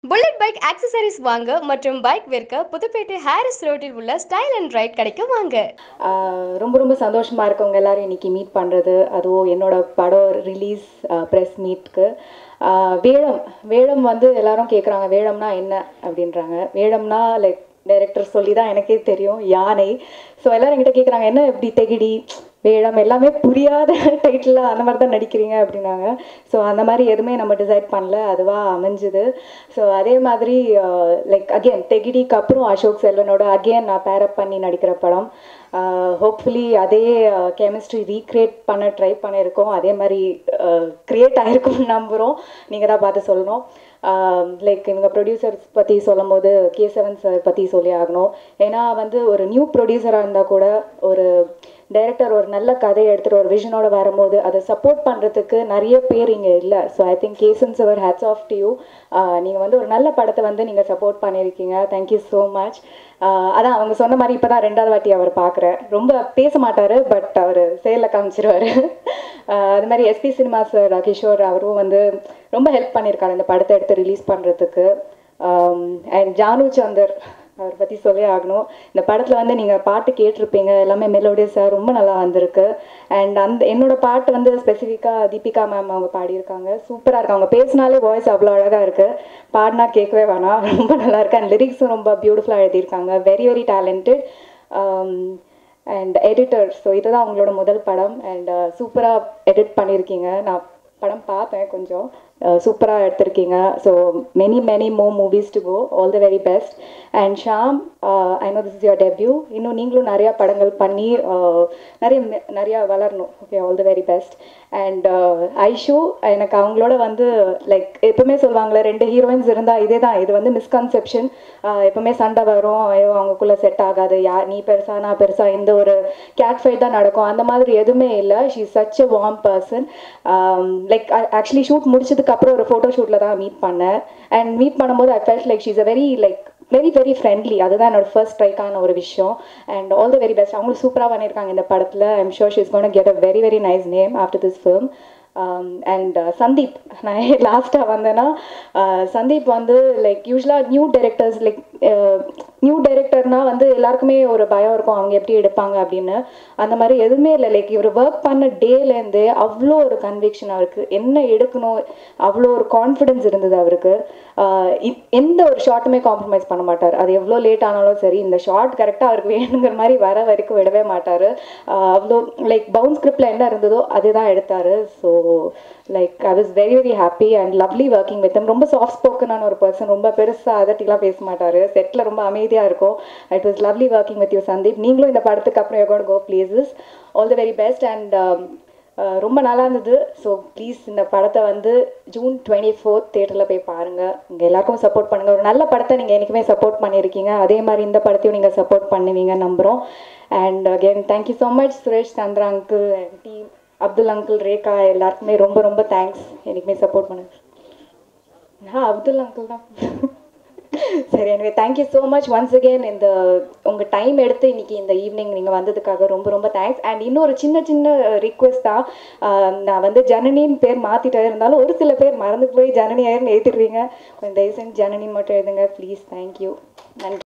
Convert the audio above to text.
bullet bike accessories வாங்க மற்றும் bike விற்க புதுப்பேட்டை ஹாரிஸ் ரோட்டில் உள்ள ஸ்டைல் அண்ட் ரைட் கடைக்கு வாங்க ஆஹ் ரொம்ப ரொம்ப சந்தோஷமாக இருக்கவங்க எல்லாரும் இன்னைக்கு மீட் பண்ணுறது அதுவும் என்னோட படம் ரிலீஸ் ப்ரெஸ் மீட்க்கு வேடம் வேடம் வந்து எல்லாரும் கேட்குறாங்க வேடம்னா என்ன அப்படின்றாங்க வேடம்னா லைக் டைரக்டர் சொல்லி தான் எனக்கே தெரியும் யானை ஸோ எல்லாரும் என்கிட்ட கேட்குறாங்க என்ன இப்படி தெகிடி வேடம் எல்லாமே புரியாத டைட்டில் அந்த மாதிரி தான் நடிக்கிறீங்க அப்படின்னாங்க ஸோ அந்த மாதிரி எதுவுமே நம்ம டிசைட் பண்ணல அதுவாக அமைஞ்சுது ஸோ அதே மாதிரி லைக் அகெயின் தெகிடிக்கு அப்புறம் அசோக் செல்வனோட அகெயின் நான் பேரப் பண்ணி நடிக்கிற படம் ஹோப்ஃபுல்லி அதே கெமிஸ்ட்ரி ரீக்ரியேட் பண்ண ட்ரை பண்ணியிருக்கோம் அதே மாதிரி க்ரியேட் ஆகிருக்கும்னு நம்புகிறோம் நீங்கள் தான் பார்த்து சொல்லணும் லைக் இவங்க ப்ரொடியூசர்ஸ் பற்றி சொல்லும் போது கே செவன் சார் பற்றி சொல்லி ஆகணும் ஏன்னா வந்து ஒரு நியூ ப்ரொடியூசராக இருந்தால் கூட ஒரு டைரக்டர் ஒரு நல்ல கதையை எடுத்துகிட்டு ஒரு விஷனோட வரும்போது அதை சப்போர்ட் பண்ணுறதுக்கு நிறைய பேர் இங்கே இல்லை so I think Kesan sir hats off to you நீங்கள் வந்து ஒரு நல்ல படத்தை வந்து நீங்கள் சப்போர்ட் பண்ணியிருக்கீங்க தேங்க்யூ ஸோ மச் அதான் அவங்க சொன்ன மாதிரி இப்போ தான் ரெண்டாவது வாட்டி அவர் பார்க்குறேன் ரொம்ப பேச மாட்டார் பட் அவர் செயலில் காமிச்சிருவார் அது மாதிரி எஸ்பி சினிமா சார் கிஷோர் அவரும் வந்து ரொம்ப ஹெல்ப் பண்ணியிருக்காரு இந்த படத்தை எடுத்து ரிலீஸ் பண்ணுறதுக்கு அண்ட் ஜானு சந்தர் அவர் பற்றி சொல்லி ஆகணும் இந்த படத்தில் வந்து நீங்கள் பாட்டு கேட்டிருப்பீங்க எல்லாமே மெலோடியஸாக ரொம்ப நல்லா வந்திருக்கு அண்ட் அந்த என்னோட பாட்டு வந்து ஸ்பெசிஃபிக்காக தீபிகா மேம் அவங்க பாடியிருக்காங்க சூப்பராக இருக்கு அவங்க பேசினாலே வாய்ஸ் அவ்வளோ அழகாக இருக்குது பாடினா கேட்கவே வேணாம் ரொம்ப நல்லா இருக்கு அண்ட் லிரிக்ஸும் ரொம்ப பியூட்டிஃபுல்லாக எழுதியிருக்காங்க very very talented and editor so இதுதான் அவங்களோட முதல் படம் அண்ட் சூப்பராக எடிட் பண்ணியிருக்கீங்க நான் படம் பார்த்தேன் கொஞ்சம் சூப்பராக எடுத்திருக்கீங்க so many many more movies to go all the very best and Sham I know this is your debut இன்னும் நீங்களும் நிறையா படங்கள் பண்ணி நிறைய நிறையா வளரணும் okay all the very best and Aishu எனக்கு அவங்களோட வந்து லைக் எப்பவுமே சொல்லுவாங்களே ரெண்டு ஹீரோயின்ஸ் இருந்தால் இதே தான் இது வந்து மிஸ்கன்செப்ஷன் எப்பவுமே சண்டை வரும் ஐயோ அவங்களுக்குள்ள செட் ஆகாது யா நீ பெருசா நான் பெருசா இந்த ஒரு கேட் ஃபைட் தான் நடக்கும் அந்த மாதிரி எதுவுமே இல்லை she such a warm person like actually shoot முடிச்சதுக்கு அப்புறம் ஒரு ஃபோட்டோ ஷூட்டில் தான் மீட் பண்ணேன் அண்ட் மீட் பண்ணும்போது I felt like she's a very like very very friendly அதுதான் என்னோட ஃபர்ஸ்ட் ஸ்ட்ரைக்கான ஒரு விஷயம் and all the very best அவங்களும் சூப்பராக பண்ணியிருக்காங்க இந்த படத்தில் I'm sure she's gonna get a very very nice name after this film and Sandeep நான் லாஸ்ட்டாக வந்தேன்னா சந்தீப் வந்து லைக் யூஸ்வலாக நியூ டைரக்டர்ஸ் லைக் நியூ டைரக்டர்னா வந்து எல்லாருக்குமே ஒரு பயம் இருக்கும் அவங்க எப்படி எடுப்பாங்க அப்படின்னு அந்த மாதிரி எதுவுமே இல்லை லைக் இவர் ஒர்க் பண்ண டேலேருந்தே அவ்வளோ ஒரு கன்விக்ஷன் அவருக்கு என்ன எடுக்கணும் அவ்வளோ ஒரு கான்ஃபிடென்ஸ் இருந்தது அவருக்கு எந்த ஒரு ஷார்ட்டுமே காம்ப்ரமைஸ் பண்ண மாட்டார் அது எவ்வளோ லேட் ஆனாலும் சரி இந்த ஷார்ட் கரெக்டாக அவருக்கு வேணுங்கிற மாதிரி வர வரைக்கும் விடவே மாட்டார் அவ்வளோ லைக் பவுன் ஸ்கிரிப்டில் என்ன இருந்ததோ அதுதான் எடுத்தார் so like I was very very happy and lovely working with ரொம்ப சாஃப்ட் ஸ்போக்கனான ஒரு பர்சன் ரொம்ப பெருசாக அதட்டிலாம் பேச மாட்டார் செட்டில் ரொம்ப அமைதியாக இருக்கும் it was lovely working with you Sandeep நீங்களும் இந்த படத்துக்கு அப்புறம் you gotta go places all the very best and ரொம்ப நல்லா இருந்தது ஸோ ப்ளீஸ் இந்த படத்தை வந்து ஜூன் டுவெண்ட்டி ஃபோர்த் தேட்டரில் போய் பாருங்கள் இங்கே எல்லாருக்கும் சப்போர்ட் பண்ணுங்கள் ஒரு நல்ல படத்தை நீங்கள் என்றைக்குமே சப்போர்ட் பண்ணியிருக்கீங்க அதே மாதிரி இந்த படத்தையும் நீங்கள் சப்போர்ட் பண்ணுவீங்க நம்புகிறோம் and again thank you so much Suresh Chandra uncle and team Abdul uncle Rekha எல்லாருக்குமே ரொம்ப ரொம்ப தேங்க்ஸ் என்றைக்குமே சப்போர்ட் பண்ணுங்க நான் அப்துல் அங்கிள் தான் சரி எனவே thank you so much once again இந்த உங்கள் டைம் எடுத்து இன்னைக்கு இந்த ஈவினிங் நீங்கள் வந்ததுக்காக ரொம்ப ரொம்ப தேங்க்ஸ் அண்ட் இன்னொரு சின்ன சின்ன ரிக்வெஸ்ட் தான் நான் வந்து ஜனனின்னு பேர் மாற்றிட்டே இருந்தாலும் ஒரு சில பேர் மறந்து போய் ஜனனி ஆயிரம் ஏற்றிடுறீங்க கொஞ்சம் தயவு செஞ்சு ஜனனி மட்டும் எழுதுங்க ப்ளீஸ் தேங்க்யூ நன்றி